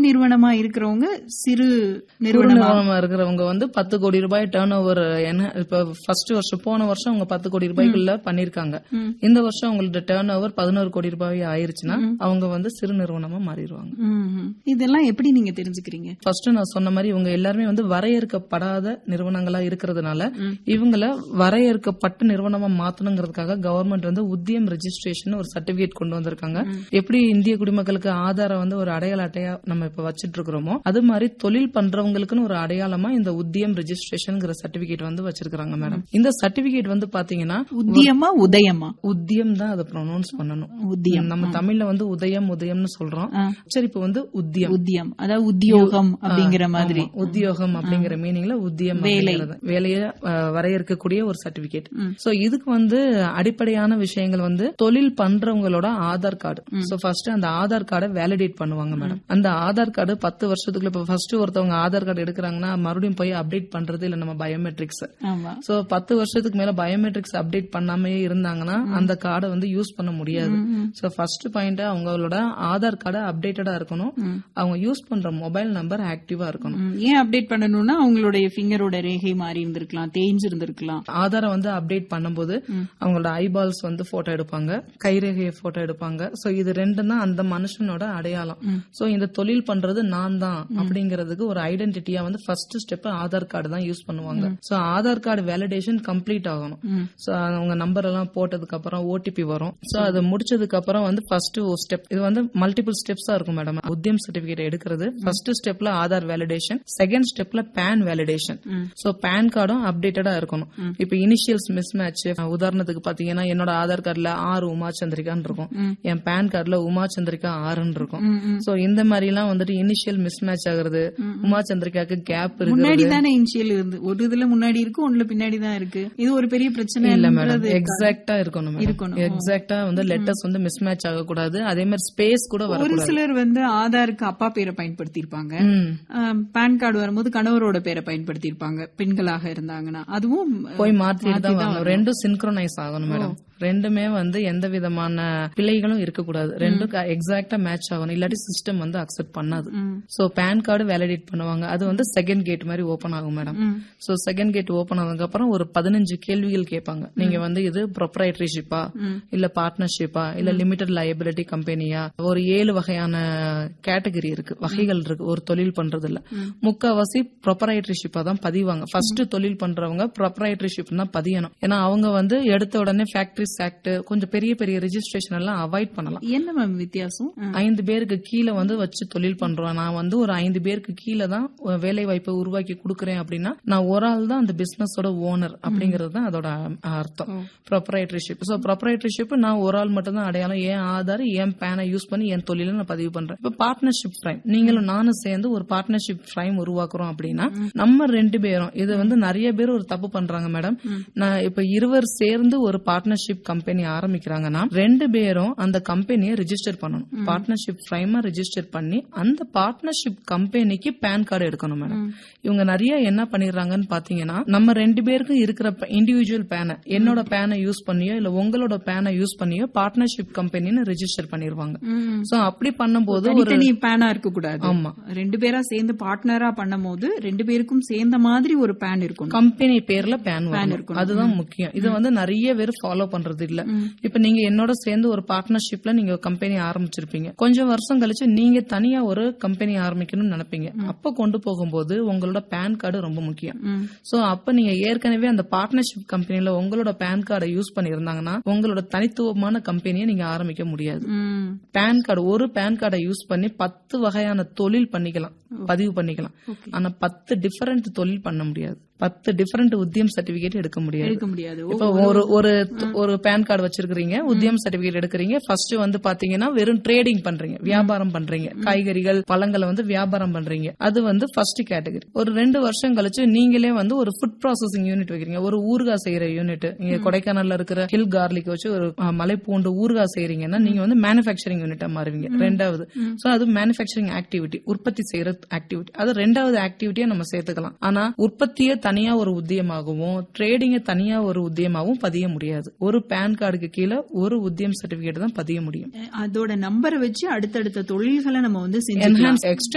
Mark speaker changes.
Speaker 1: நிறுவனமா இருக்கிறவங்க சிறு
Speaker 2: குறு
Speaker 1: நிறுவனமா
Speaker 2: நிறுவனமா இருக்கிறவங்க வந்து பத்து கோடி ரூபாய் டேர்ன் ஓவர் என்ன இப்ப ஃபர்ஸ்ட் வருஷம் போன வருஷம் அவங்க பத்து கோடி ரூபாய்க்குள்ள பண்ணிருக்காங்க இந்த வருஷம் அவங்களோட டேர்ன் ஓவர் பதினோரு கோடி ரூபாய் ஆயிருச்சுன்னா அவங்க வந்து சிறு நிறுவனமா மாறிடுவாங்க
Speaker 1: ம்ம். இதெல்லாம் எப்படி நீங்க தெரிஞ்சுக்கிறீங்க
Speaker 2: ஃபர்ஸ்ட் நான் சொன்ன மாதிரி இவங்க எல்லாருமே வந்து வரையறுக்கப்படாத நிறுவனங்களா இருக்கிறதுனால இவங்கள வரையறுக்கப்பட்ட நிறுவனமா மாத்தணுங்கிறதுக்காக கவர்மெண்ட் வந்து உத்தியம் ரெஜிஸ்ட்ரேஷன் ஒரு சர்டிபிகேட் கொண்டு வந்திருக்காங்க எப்படி இந்திய குடிமக்களுக்கு ஆதாரம் வந்து ஒரு அடையாள அட்டையா நம்ம இப்ப வச்சிட்டு இருக்கிறோமோ அது மாதிரி தொழில் பண்றவங்களுக்குன்னு ஒரு அடையாளமா இந்த உத்தியம் ரெஜிஸ்ட்ரேஷன் சர்டிபிகேட் வந்து வச்சிருக்காங்க மேடம் இந்த சர்டிபிகேட் வந்து பாத்தீங்கன்னா
Speaker 1: உத்தியமா உதயமா
Speaker 2: உத்தியம் தான் அதை ப்ரொனவுன்ஸ் பண்ணணும்
Speaker 1: உத்தியம்
Speaker 2: நம்ம தமிழ்ல வந்து உதயம் உதயம்னு சொல்றோம்
Speaker 1: ஆ.
Speaker 2: உச்சரிப்பு வந்து உத்தியம்
Speaker 1: உத்தியம் அதாவது உத்தியோகம் அப்படிங்கிற மாதிரி
Speaker 2: ஆமா, உத்தியோகம் அப்படிங்கிற மீனிங்ல உத்தியம் அப்படிங்கிறது. வேலைய அஹ், வரையறுக்கக்கூடிய ஒரு சர்டிபிகேட் சோ இதுக்கு வந்து அடிப்படையான விஷயங்கள் வந்து தொழில் பண்றவங்களோட ஆதார் கார்டு சோ ஃபர்ஸ்ட் அந்த ஆதார் கார்டை வேலிடேட் பண்ணுவாங்க மேடம் அந்த ஆதார் கார்டு பத்து வருஷத்துக்குள்ள இப்ப ஃபர்ஸ்ட் ஒருத்தவங்க ஆதார் கார்டு எடுக்கிறாங்கன்னா மறுபடியும் போய் அப்டேட் பண்றது இல்ல நம்ம பயோமெட்ரிக்ஸ்
Speaker 1: ஆமா
Speaker 2: சோ பத்து வருஷத்துக்கு மேல பயோமெட்ரிக்ஸ் அப்டேட் பண்ணாமே இருந்தாங்கன்னா அந்த கார்டை வந்து யூஸ் பண்ண முடியாது சோ ஃபர்ஸ்ட் பாயிண்ட் அவங்களோட ஆதார் கார்டு அப்டேட்டடா இருக்கணும் அவங்க யூஸ் பண்ற மொபைல் நம்பர் ஆக்டிவா இருக்கணும்
Speaker 1: ம், ஏன் அப்டேட் பண்ணணும்னா அவங்களுடைய ஃபிங்கரோட ரேகை மாறி இருந்திருக்கலாம் தேஞ்சு இருந்திருக்கலாம்
Speaker 2: ஆதாரை வந்து அப்டேட் பண்ணும்போது அவங்களோட ஐபால்ஸ் வந்து போட்டோ எடுப்பாங்க கைரேகையை போட்டோ எடுப்பாங்க சோ இது ரெண்டும் தான் அந்த மனுஷனோட அடையாளம் சோ இந்த தொழில் பண்றது நான் தான் அப்படிங்கிறதுக்கு ஒரு ஐடென்டிட்டியா வந்து ஃபர்ஸ்ட் ஸ்டெப் ஆதார் கார்டு தான் யூஸ் பண்ணுவாங்க so Aadhaar card validation complete ஆகணும் சோ அவங்க நம்பர் எல்லாம் போட்டதுக்கு அப்புறம் ஓடிபி வரும் சோ அது முடிச்சதுக்கு அப்புறம் வந்து ஃபர்ஸ்ட் ஒரு ஸ்டெப் இது வந்து மல்டிபிள் ஸ்டெப்ஸா இருக்கும் மேடம் உத்தியம் சர்டிபிகேட் எடுக்கிறது ஃபர்ஸ்ட் ஸ்டெப்ல ஆதார் வேலிடேஷன் செகண்ட் ஸ்டெப்ல பேன் வேலிடேஷன் சோ பேன் கார்டும் அப்டேட்டடா இருக்கணும் இப்ப இனிஷியல்ஸ் மிஸ் மேட்ச் உதாரணத்துக்கு பாத்தீங்கன்னா என்னோட ஆதார் கார்டுல ஆறு உமா சந்திரிகான்னு இருக்கும் என் பேன் கார்டுல உமா சந்திரிகா ஆறுன்னு இருக்கும் சோ இந்த மாதிரி எல்லாம் வந்துட்டு இனிஷியல் மிஸ் மேட்ச் ஆகுறது உமா சந்திரிகாக்கு கேப் இருக்கு
Speaker 1: முன்னாடி தானே இனிஷியல் இருந்து ஒரு இதுல முன்னாடி இருக்கு ஒண்ணுல பின்னாடி தான் இருக்கு இது ஒரு பெரிய பிரச்சனை
Speaker 2: இல்ல மேடம் எக்ஸாக்டா இருக்கணும்
Speaker 1: இருக்கணும்.
Speaker 2: எக்ஸாக்டா வந்து லெட்டர்ஸ் வந்து மிஸ் மேட்ச் ஆகக்கூடாது அதே மாதிரி ஸ்பேஸ் கூட
Speaker 1: ஒரு
Speaker 2: வரக்கூடாது
Speaker 1: சிலர் வந்து ஆதாருக்கு அப்பா பேரை பயன்படுத்தியிருப்பாங்க
Speaker 2: ம்.
Speaker 1: ஆம், பான் கார்டு வரும்போது கணவரோட பேரை பயன்படுத்தியிருப்பாங்க பெண்களாக இருந்தாங்கன்னா அதுவும்
Speaker 2: போய் மாத்திட்டு தான் வரணும் ரெண்டும் சின்க்ரோனைஸ் ஆகணும் மேடம் ரெண்டுமே வந்து எந்த விதமான பிழைகளும் இருக்கக்கூடாது ரெண்டும் எக்ஸாக்டா மேட்ச் ஆகணும் இல்லாட்டி சிஸ்டம் வந்து அக்செப்ட் பண்ணாது சோ பேன் கார்டு வேலிடேட் பண்ணுவாங்க அது வந்து செகண்ட் கேட் மாதிரி ஓபன் ஆகும் madam so second gate open ஆனதுக்கு அப்புறம் ஒரு பதினஞ்சு கேள்விகள் கேட்பாங்க நீங்க வந்து இது ப்ரொப்ரைட்டரிஷிப்பா இல்ல பார்ட்னர்ஷிப்பா இல்ல லிமிடெட் லயபிலிட்டி கம்பெனியா ஒரு ஏழு வகையான கேட்டகரி இருக்கு வகைகள் இருக்கு ஒரு தொழில் பண்றதுல முக்காவாசி ப்ரொப்ரைட்டரிஷிப்பா தான் பதிவாங்க ஃபர்ஸ்ட் தொழில் பண்றவங்க ப்ரொப்ரைட்டரிஷிப் தான் பதியணும் ஏன்னா அவங்க வந்து எடுத்த உடனே ஃபேக்டரிஸ் ஆக்ட் கொஞ்சம் பெரிய பெரிய ரெஜிஸ்ட்ரேஷன் எல்லாம் அவாய்ட் பண்ணலாம்
Speaker 1: என்ன மேம் வித்தியாசம்
Speaker 2: ஐந்து பேருக்கு கீழே வந்து வச்சு தொழில் பண்றோம் நான் வந்து ஒரு ஐந்து பேருக்கு கீழே தான் வேலை வாய்ப்பை உருவாக்கி கொடுக்கறேன் அப்படின்னா நான் ஒரு ஆள் தான் அந்த பிசினஸோட ஓனர் அப்படிங்கிறது தான் அதோட அர்த்தம் ப்ரொப்ரைட்டரிஷிப் சோ ப்ரொப்ரைட்டரிஷிப் நான் ஒரு ஆள் மட்டும் தான் அடையாளம் என் ஆதார் என் பேனை யூஸ் பண்ணி என் தொழில நான் பதிவு பண்றேன் இப்ப பார்ட்னர்ஷிப் ஃப்ரைம் நீங்களும் நானும் சேர்ந்து ஒரு பார்ட்னர்ஷிப் ஃப்ரைம் உருவாக்குறோம் அப்படின்னா நம்ம ரெண்டு பேரும் இது வந்து நிறைய பேர் ஒரு தப்பு பண்றாங்க மேடம் நான் இப்ப இருவர் சேர்ந்து ஒரு பார்ட்னர்ஷிப் கம்பெனி ஆரம்பிக்கிறாங்கன்னா ரெண்டு பேரும் அந்த கம்பெனியை ரெஜிஸ்டர் பண்ணணும் பார்ட்னர்ஷிப் ஃப்ரைமா ரெஜிஸ்டர் பண்ணி அந்த பார்ட்னர்ஷிப் கம்பெனிக்கு பேன் கார்டு எடுக்கணும் மேடம் இவங்க நிறைய என்ன பண்ணிடுறாங்கன்னு பாத்தீங்கன்னா நம்ம ரெண்டு பேருக்கும் இருக்கிற இண்டிவிஜுவல் பேனை என்னோட பேனை யூஸ் பண்ணியோ இல்ல உங்களோட பேனை யூஸ் பண்ணியோ பார்ட்னர்ஷிப் கம்பெனின்னு ரெஜிஸ்டர் பண்ணிருவாங்க சோ அப்படி பண்ணும்போது ஒரு
Speaker 1: தனித்தனி பேனா இருக்க கூடாது
Speaker 2: ஆமா.
Speaker 1: ரெண்டு பேரா சேர்ந்து பார்ட்னரா பண்ணும்போது ரெண்டு பேருக்கும் சேர்ந்த மாதிரி ஒரு பேன் இருக்கணும்
Speaker 2: கம்பெனி பேர்ல பேன் வரணும் அதுதான் முக்கியம் இது வந்து நிறைய பேர் ஃபாலோ பண்றது இல்ல இப்ப நீங்க என்னோட சேர்ந்து ஒரு பார்ட்னர்ஷிப்ல நீங்க கம்பெனி ஆரம்பிச்சிருப்பீங்க கொஞ்சம் வருஷம் கழிச்சு நீங்க தனியா ஒரு கம்பெனி ஆரம்பிக்கணும்னு நினைப்பீங்க அப்ப கொண்டு போகும்போது உங்களோட பேன் கார்டு ரொம்ப முக்கியம் சோ அப்ப நீங்க ஏற்கனவே அந்த பார்ட்னர்ஷிப் கம்பெனில உங்களோட பேன் கார்டை யூஸ் பண்ணியிருந்தாங்கன்னா உங்களோட தனித்துவமான கம்பெனியை நீங்க ஆரம்பிக்க முடியாது
Speaker 1: ம்.
Speaker 2: பேன் கார்டு ஒரு பேன் கார்டை யூஸ் பண்ணி பத்து வகையான தொழில் பண்ணிக்கலாம் பதிவு பண்ணிக்கலாம் ஆனா பத்து டிஃபரெண்ட் தொழில் பண்ண முடியாது பத்து டிஃபரெண்ட் உத்தியம் சர்டிபிகேட் எடுக்க முடியாது
Speaker 1: எடுக்க முடியாது
Speaker 2: இப்ப ஒரு ஒரு ஒரு பேன் கார்டு வச்சிருக்கீங்க உத்தியம் சர்டிபிகேட் எடுக்கிறீங்க ஃபர்ஸ்ட் வந்து பாத்தீங்கன்னா வெறும் ட்ரேடிங் பண்றீங்க வியாபாரம் பண்றீங்க காய்கறிகள் பழங்களை வந்து வியாபாரம் பண்றீங்க அது வந்து ஃபர்ஸ்ட் கேட்டகரி ஒரு ரெண்டு வருஷம் கழிச்சு நீங்களே வந்து ஒரு ஃபுட் ப்ராசஸிங் யூனிட் வைக்கிறீங்க ஒரு ஊறுகாய் செய்யற யூனிட் நீங்க கொடைக்கானல்ல இருக்கிற ஹில் கார்லிக் வச்சு ஒரு அஹ், மலை பூண்டு ஊறுகாய் செய்யறீங்கன்னா நீங்க வந்து மேனுஃபேக்சரிங் யூனிட்டா மாறுவீங்க ரெண்டாவது சோ அது மேனுஃபேக்சரிங் ஆக்டிவிட்டி உற்பத்தி செய்யற ஆக்டிவிட்டி அது ரெண்டாவது ஆக்டிவிட்டியா நம்ம சேர்த்துக்கலாம் ஆனா உற்பத்தியை தனியா ஒரு உத்தியமாகவும் ட்ரேடிங்க தனியா ஒரு உத்தியமாகவும் பதிய முடியாது ஒரு பேன் கார்டுக்கு கீழே ஒரு உத்தியம் சர்டிபிகேட் தான் பதிய முடியும்
Speaker 1: அதோட நம்பரை வச்சு அடுத்தடுத்த தொழில்களை நம்ம வந்து செஞ்சுக்கலாம்
Speaker 2: என்ஹான்ஸ் எக்ஸ்ட்ரா